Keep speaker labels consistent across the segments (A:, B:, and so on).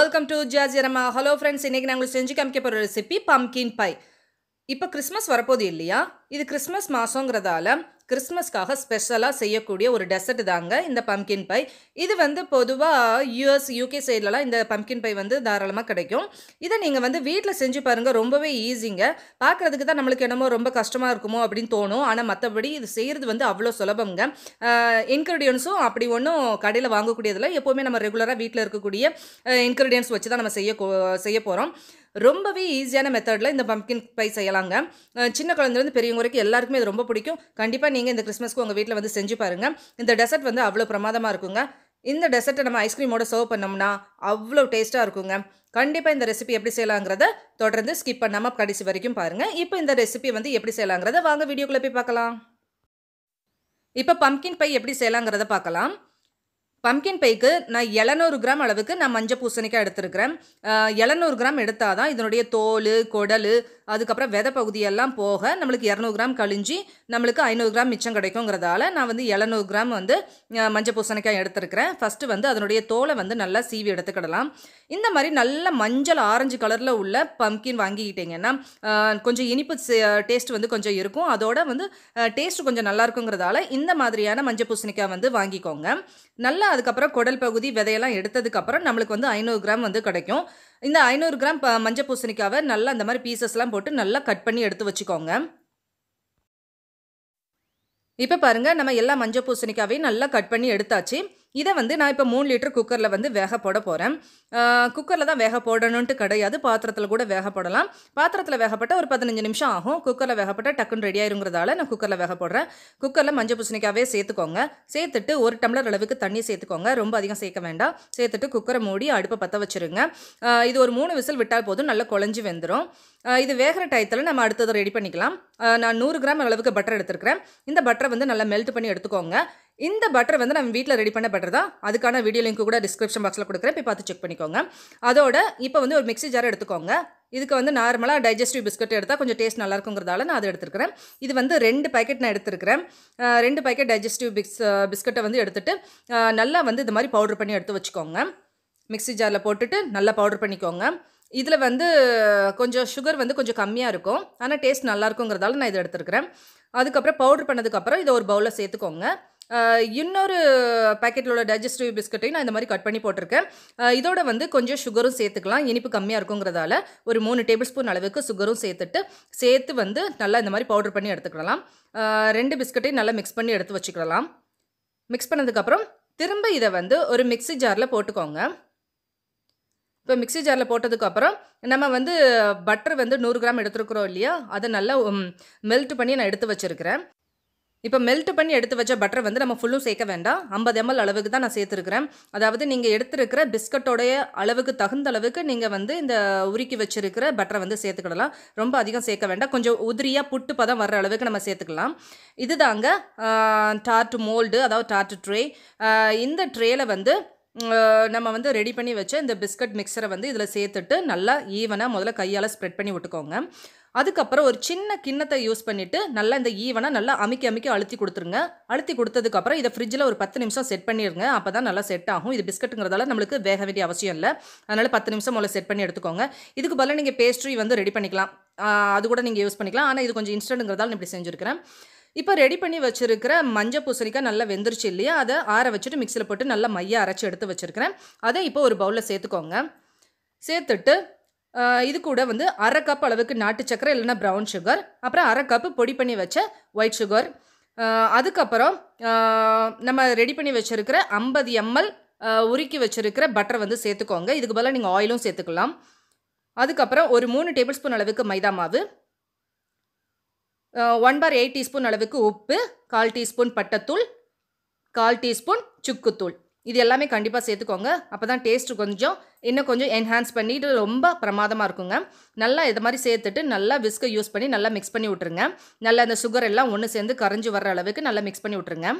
A: welcome to ஜாஜிரமா hello friends இன்னைக்கு நாங்கள் செஞ்சு காமிக்க போகிற ரெசிபி பம்கின் பை இப்போ கிறிஸ்மஸ் வரப்போகுது இல்லையா இது கிறிஸ்மஸ் மாதங்கிறதால கிறிஸ்மஸ்க்காக ஸ்பெஷலாக செய்யக்கூடிய ஒரு டெசர்ட் தாங்க இந்த பம்கின் பை இது வந்து பொதுவாக யூஎஸ் யூகே சைட்லலாம் இந்த பம்கின் பை வந்து தாராளமாக கிடைக்கும் இதை நீங்கள் வந்து வீட்டில் செஞ்சு பாருங்கள் ரொம்பவே ஈஸிங்க பார்க்குறதுக்கு தான் நம்மளுக்கு என்னமோ ரொம்ப கஷ்டமாக இருக்குமோ அப்படின்னு தோணும் ஆனால் மற்றபடி இது செய்கிறது வந்து அவ்வளோ சுலபங்க இன்க்ரீடியன்ஸும் அப்படி ஒன்றும் கடையில் வாங்கக்கூடியதில்ல எப்போவுமே நம்ம ரெகுலராக வீட்டில் இருக்கக்கூடிய இன்க்ரீடியன்ஸ் வச்சு தான் நம்ம செய்ய கோ- செய்ய போகிறோம் ரொம்பவே ஈஸியான மெத்தடில் இந்த பம்கின் பை செய்யலாங்க அஹ் சின்ன குழந்தைலேருந்து பெரியவங்க வரைக்கும் எல்லாருக்குமே இது ரொம்ப பிடிக்கும் கண்டிப்பாக நீங்கள் இந்த கிறிஸ்மஸ்க்கு உங்கள் வீட்டில் வந்து செஞ்சு பாருங்கள் இந்த டெசர்ட் வந்து அவ்வளோ பிரமாதமாக இருக்குங்க இந்த டெசர்ட்டை நம்ம ஐஸ்கிரீமோட சர்வ் பண்ணோம்னா அவ்வளோ டேஸ்ட்டாக இருக்குங்க கண்டிப்பாக இந்த ரெசிபி எப்படி செய்யலாங்கிறத தொடர்ந்து ஸ்கிப் பண்ணாமல் கடைசி வரைக்கும் பாருங்கள் இப்போ இந்த ரெசிபி வந்து எப்படி செய்யலாங்கிறத வாங்க வீடியோக்குள்ளே போய் பார்க்கலாம் இப்போ பம்கின் பை எப்படி செய்யலாங்கிறத பார்க்கலாம் பம்கின் பைக்கு நான் 700 கிராம் அளவுக்கு நான் மஞ்சள் பூசணிக்காய் எடுத்திருக்கிறேன் எழுநூறு கிராம் எடுத்தால் தான் இதனுடைய தோல் குடல் அதுக்கப்புறம் விதை பகுதியெல்லாம் போக நம்மளுக்கு இரநூறு கிராம் கழிஞ்சி நம்மளுக்கு ஐநூறு கிராம் மிச்சம் கிடைக்குங்கிறதால நான் வந்து எழுநூறு கிராம் வந்து அஹ், மஞ்சள் பூசணிக்காய் எடுத்திருக்கிறேன் ஃபஸ்ட்டு வந்து அதனுடைய தோலை வந்து நல்லா சீவி எடுத்துக்கிடலாம் இந்த மாதிரி நல்ல மஞ்சள் ஆரஞ்சு கலரில் உள்ள பம்கின் வாங்கிக்கிட்டிங்கன்னா அஹ், கொஞ்சம் இனிப்பு டேஸ்ட் வந்து கொஞ்சம் இருக்கும் அதோட வந்து டேஸ்ட் கொஞ்சம் நல்லா இருக்குங்கிறதால இந்த மாதிரியான மஞ்சள் பூசணிக்காய் வந்து வாங்கிக்கோங்க நல்லா அதுக்கப்புறம் குடல் பகுதி விதையெல்லாம் எடுத்ததுக்கப்புறம் நம்மளுக்கு வந்து ஐநூறு கிராம் வந்து கிடைக்கும் இந்த ஐநூறு கிராம் ப- மஞ்சள் பூசணிக்காவை நல்லா அந்த மாதிரி பீசஸ்லாம் போட்டு நல்லா கட் பண்ணி எடுத்து வச்சுக்கோங்க இப்போ பாருங்கள் நம்ம எல்லா மஞ்சள் பூசணிக்காவையும் நல்லா கட் பண்ணி எடுத்தாச்சு இதை வந்து நான் இப்போ மூணு லிட்டர் குக்கரில் வந்து வேக போட போகிறேன் குக்கரில் தான் வேக போடணுன்ட்டு கிடையாது பாத்திரத்தில் கூட வேக போடலாம் பாத்திரத்தில் வேகப்பட்ட ஒரு பதினஞ்சு நிமிஷம் ஆகும் குக்கரில் வேகப்பட்ட டக்குன்னு ரெடி ஆயிருங்கிறதால நான் குக்கரில் வேக போடுறேன் குக்கரில் மஞ்சள் பூசணிக்காவே சேர்த்துக்கோங்க சேர்த்துட்டு ஒரு டம்ளர் அளவுக்கு தண்ணி சேர்த்துக்கோங்க ரொம்ப அதிகம் சேர்க்க வேண்டாம் சேர்த்துட்டு குக்கரை மூடி அடுப்பை பற்ற வச்சுருங்க ஆஹ் இது ஒரு மூணு விசில் விட்டால் போதும் நல்லா குழஞ்சி வெந்துடும் ஆஹ் இது வேகிற டயத்தில் நம்ம அடுத்தது ரெடி பண்ணிக்கலாம் ஆஹ் நான் நூறு கிராம் அளவுக்கு பட்டர் எடுத்துருக்கிறேன் இந்த பட்டரை வந்து நல்லா மெல்ட் பண்ணி எடுத்துக்கோங்க இந்த பட்டர் வந்து நம்ம வீட்டில் ரெடி பண்ண பட்டர் தான் அதுக்கான வீடியோ லிங்க் கூட டிஸ்கிரிப்ஷன் பாக்ஸில் கொடுக்குறேன் போய் பார்த்து செக் பண்ணிக்கோங்க அதோட இப்போ வந்து ஒரு மிக்ஸி ஜார் எடுத்துக்கோங்க இதுக்கு வந்து நார்மலாக டைஜஸ்டிவ் பிஸ்கட் எடுத்தால் கொஞ்சம் டேஸ்ட் நல்லா இருக்குங்கிறதால நான் அதை எடுத்துருக்கிறேன் இது வந்து ரெண்டு பாக்கெட் நான் எடுத்துருக்கிறேன் ஆஹ் ரெண்டு பாக்கெட் டைஜஸ்டிவ் பிக்ஸ் பிஸ்கட்டை வந்து எடுத்துட்டு ஆஹ் நல்லா வந்து இந்த மாதிரி பவுடர் பண்ணி எடுத்து வச்சுக்கோங்க மிக்ஸி ஜாரில் போட்டுட்டு நல்லா பவுடர் பண்ணிக்கோங்க இதில் வந்து கொஞ்சம் சுகர் வந்து கொஞ்சம் கம்மியாக இருக்கும் ஆனால் டேஸ்ட் நல்லா இருக்குங்கிறதால நான் இதை எடுத்துருக்கிறேன் அதுக்கப்புறம் பவுடர் பண்ணதுக்கப்புறம் இதை ஒரு பவுலில் சேர்த்துக்கோங்க ஆஹ் இன்னொரு பாக்கெட்டில் உள்ள டைஜஸ்டிவ் பிஸ்கட்டையும் நான் இந்த மாதிரி கட் பண்ணி போட்டிருக்கேன் ஆஹ் இதோட வந்து கொஞ்சம் சுகரும் சேர்த்துக்கலாம் இனிப்பு கம்மியாக இருக்குங்கிறதால ஒரு மூணு டேபிள் ஸ்பூன் அளவுக்கு சுகரும் சேர்த்துட்டு சேர்த்து வந்து நல்லா இந்த மாதிரி பவுடர் பண்ணி எடுத்துக்கலாம் ஆஹ் ரெண்டு பிஸ்கட்டையும் நல்லா மிக்ஸ் பண்ணி எடுத்து வச்சுக்கலாம் மிக்ஸ் பண்ணதுக்கப்புறம் திரும்ப இதை வந்து ஒரு மிக்ஸி ஜாரில் போட்டுக்கோங்க இப்போ மிக்ஸி ஜாரில் போட்டதுக்கப்புறம் நம்ம வந்து பட்டர் வந்து நூறு கிராம் எடுத்துருக்குறோம் இல்லையா அதை நல்லா மெல்ட் பண்ணி நான் எடுத்து வச்சுருக்கிறேன் இப்போ மெல்ட் பண்ணி எடுத்து வச்ச பட்டர் வந்து நம்ம ஃபுல்லும் சேர்க்க வேண்டாம் ஐம்பது எம்எல் அளவுக்கு தான் நான் சேர்த்துருக்கிறேன் அதாவது நீங்கள் எடுத்துருக்கிற பிஸ்கட்டோடைய அளவுக்கு தகுந்த அளவுக்கு நீங்கள் வந்து இந்த உருக்கி வச்சிருக்கிற பட்டரை வந்து சேர்த்துக்கிடலாம் ரொம்ப அதிகம் சேர்க்க வேண்டாம் கொஞ்சம் உதிரியாக புட்டு பதம் வர்ற அளவுக்கு நம்ம சேர்த்துக்கலாம் இதுதாங்க டார்ட் மோல்டு அதாவது டார்ட் ட்ரே இந்த ட்ரேயில் வந்து ஆஹ் நம்ம வந்து ரெடி பண்ணி வச்ச இந்த பிஸ்கட் மிக்சரை வந்து இதில் சேர்த்துட்டு நல்லா ஈவனாக முதல்ல கையால் ஸ்ப்ரெட் பண்ணி விட்டுக்கோங்க அதுக்கப்புறம் ஒரு சின்ன கிண்ணத்தை யூஸ் பண்ணிவிட்டு நல்லா இந்த ஈவனாக நல்லா அமுக்கி அமுக்கி அழுத்தி கொடுத்துருங்க அழுத்தி கொடுத்ததுக்கப்புறம் இதை ஃப்ரிட்ஜில் ஒரு பத்து நிமிஷம் செட் பண்ணிடுங்க அப்போ தான் நல்லா செட் ஆகும் இது பிஸ்கட்டுங்கிறதால நம்மளுக்கு வேக வேண்டிய அவசியம் இல்லை அதனால் பத்து நிமிஷம் முதல்ல செட் பண்ணி எடுத்துக்கோங்க இதுக்கு பதிலாக நீங்கள் பேஸ்ட்ரி வந்து ரெடி பண்ணிக்கலாம் ஆஹ் அது கூட நீங்கள் யூஸ் பண்ணிக்கலாம் ஆனால் இது கொஞ்சம் இன்ஸ்டன்ட்டுங்கிறதால நான் இப்படி செஞ்சுருக்கிறேன் இப்போ ரெடி பண்ணி வச்சிருக்கிற மஞ்சள் பூசணிக்காய் நல்லா வெந்துருச்சு இல்லையா அதை ஆற வச்சுட்டு மிக்சியில் போட்டு நல்லா மைய அரைச்சி எடுத்து வச்சிருக்கிறேன் அதை இப்போ ஒரு பவுலில் சேர்த்துக்கோங்க சேர்த்துட்டு ஆஹ், இது கூட வந்து அரை கப் அளவுக்கு நாட்டு சக்கரை இல்லைன்னா ப்ரௌன் சுகர் அப்புறம் அரை கப்பு பொடி பண்ணி வச்ச ஒயிட் சுகர் அதுக்கப்புறம் ஆஹ், நம்ம ரெடி பண்ணி வச்சிருக்கிற ஐம்பது எம்எல் உருக்கி வச்சிருக்கிற பட்டர் வந்து சேர்த்துக்கோங்க இதுக்கு பதிலாக நீங்கள் ஆயிலும் சேர்த்துக்கலாம் அதுக்கப்புறம் ஒரு மூணு டேபிள் ஸ்பூன் அளவுக்கு மைதா மாவு ஒன் பார் எயிட் டீஸ்பூன் அளவுக்கு உப்பு கால் டீஸ்பூன் பட்டத்தூள் கால் டீஸ்பூன் சுக்குத்தூள் இது எல்லாமே கண்டிப்பாக சேர்த்துக்கோங்க அப்போ தான் டேஸ்ட் கொஞ்சம் இன்னும் கொஞ்சம் என்ஹான்ஸ் பண்ணிட்டு ரொம்ப பிரமாதமாக இருக்குங்க நல்லா இது மாதிரி சேர்த்துட்டு நல்லா விஸ்கை யூஸ் பண்ணி நல்லா மிக்ஸ் பண்ணி விட்ருங்க நல்லா அந்த சுகர் எல்லாம் ஒன்று சேர்ந்து கரைஞ்சி வர்ற அளவுக்கு நல்லா மிக்ஸ் பண்ணி விட்ருங்க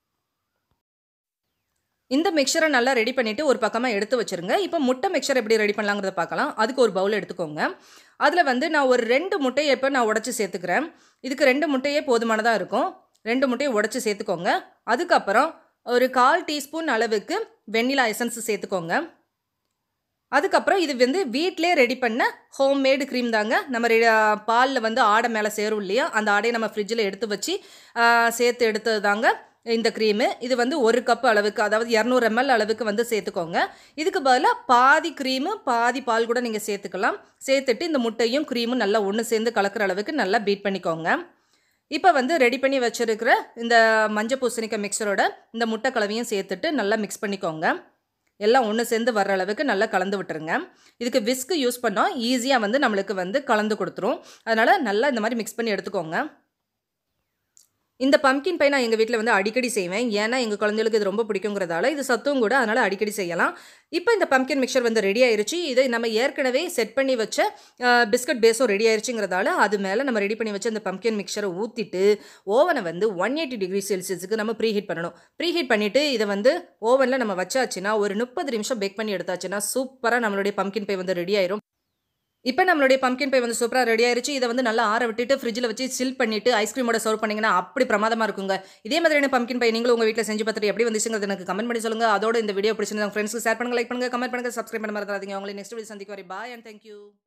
A: இந்த மிக்சரை நல்லா ரெடி பண்ணிவிட்டு ஒரு பக்கமாக எடுத்து வச்சுருங்க இப்போ முட்டை மிக்சர் எப்படி ரெடி பண்ணலாங்கிறத பார்க்கலாம் அதுக்கு ஒரு பவுல் எடுத்துக்கோங்க அதில் வந்து நான் ஒரு ரெண்டு முட்டையை இப்போ நான் உடச்சி சேர்த்துக்கிறேன் இதுக்கு ரெண்டு முட்டையே போதுமானதாக இருக்கும் ரெண்டு முட்டையை உடச்சி சேர்த்துக்கோங்க அதுக்கப்புறம் ஒரு கால் டீஸ்பூன் அளவுக்கு வெண்ணிலா எசன்ஸ் சேர்த்துக்கோங்க அதுக்கப்புறம் இது வந்து வீட்டிலே ரெடி பண்ண ஹோம் மேடு க்ரீம் தாங்க நம்ம ரெ பாலில் வந்து ஆடை மேலே சேரும் இல்லையா அந்த ஆடையை நம்ம ஃப்ரிட்ஜில் எடுத்து வச்சு ஆ, சேர்த்து எடுத்தது தாங்க இந்த க்ரீமு இது வந்து ஒரு கப் அளவுக்கு அதாவது இரநூறு எம்எல் அளவுக்கு வந்து சேர்த்துக்கோங்க இதுக்கு பதிலாக பாதி க்ரீமு பாதி பால் கூட நீங்கள் சேர்த்துக்கலாம் சேர்த்துட்டு இந்த முட்டையும் க்ரீமும் நல்லா ஒன்று சேர்ந்து கலக்கிற அளவுக்கு நல்லா பீட் பண்ணிக்கோங்க இப்போ வந்து ரெடி பண்ணி வச்சுருக்கிற இந்த மஞ்சள் பூசணிக்காய் மிக்சரோட இந்த முட்டை கலவையும் சேர்த்துட்டு நல்லா மிக்ஸ் பண்ணிக்கோங்க எல்லாம் ஒன்று சேர்ந்து வர்ற அளவுக்கு நல்லா கலந்து விட்டுருங்க இதுக்கு விஸ்க்கு யூஸ் பண்ணோம் ஈஸியாக வந்து நம்மளுக்கு வந்து கலந்து கொடுத்துரும் அதனால் நல்லா இந்த மாதிரி மிக்ஸ் பண்ணி எடுத்துக்கோங்க இந்த பம்கின் பை நான் எங்கள் வீட்டில் வந்து அடிக்கடி செய்வேன் ஏன்னா எங்கள் குழந்தைகளுக்கு இது ரொம்ப பிடிக்குங்கிறதால இது சத்தும் கூட அதனால் அடிக்கடி செய்யலாம் இப்போ இந்த பம்கின் மிக்சர் வந்து ரெடி ஆயிருச்சு இதை நம்ம ஏற்கனவே செட் பண்ணி வச்ச பிஸ்கட் பேஸும் ரெடி ஆயிருச்சுங்கிறதால அது மேலே நம்ம ரெடி பண்ணி வச்ச இந்த பம்கின் மிக்சரை ஊற்றிட்டு ஓவனை வந்து ஒன் எயிட்டி டிகிரி செல்சியஸுக்கு நம்ம ப்ரீ ஹீட் பண்ணணும் ப்ரீ ஹீட் பண்ணிவிட்டு இதை வந்து ஓவனில் நம்ம வச்சாச்சுன்னா ஒரு முப்பது நிமிஷம் பேக் பண்ணி எடுத்தாச்சுன்னா சூப்பராக நம்மளுடைய பம்கின் பை வந்து ரெடி ஆயிரும் இப்போ நம்மளுடைய பம்கின் பை வந்து சூப்பராக ரெடி ஆயிருச்சு இதை வந்து நல்லா ஆற விட்டுட்டு ஃப்ரிட்ஜில் வச்சு சில் பண்ணிட்டு ஐஸ்கிரீமோட சர்வ் பண்ணிங்கன்னா அப்படி பிரமாதமாக இருக்குங்க இதே மாதிரியான பம்கின் பை நீங்களும் உங்கள் வீட்டில் செஞ்சு பார்த்துட்டு எப்படி வந்துச்சுங்கிறது எனக்கு கமெண்ட் பண்ணி சொல்லுங்கள் அதோட இந்த வீடியோ பிடிச்சிருந்தா ஃப்ரெண்ட்ஸ்க்கு ஷேர் பண்ணுங்க லைக் பண்ணுங்க கமெண்ட் பண்ணுங்க சப்ஸ்கிரைப் பண்ண மறந்துடாதீங்க உங்களை நெக்ஸ்ட் வீடியோ சந்திக்க வரை பாய் அண்ட் தேங்க்யூ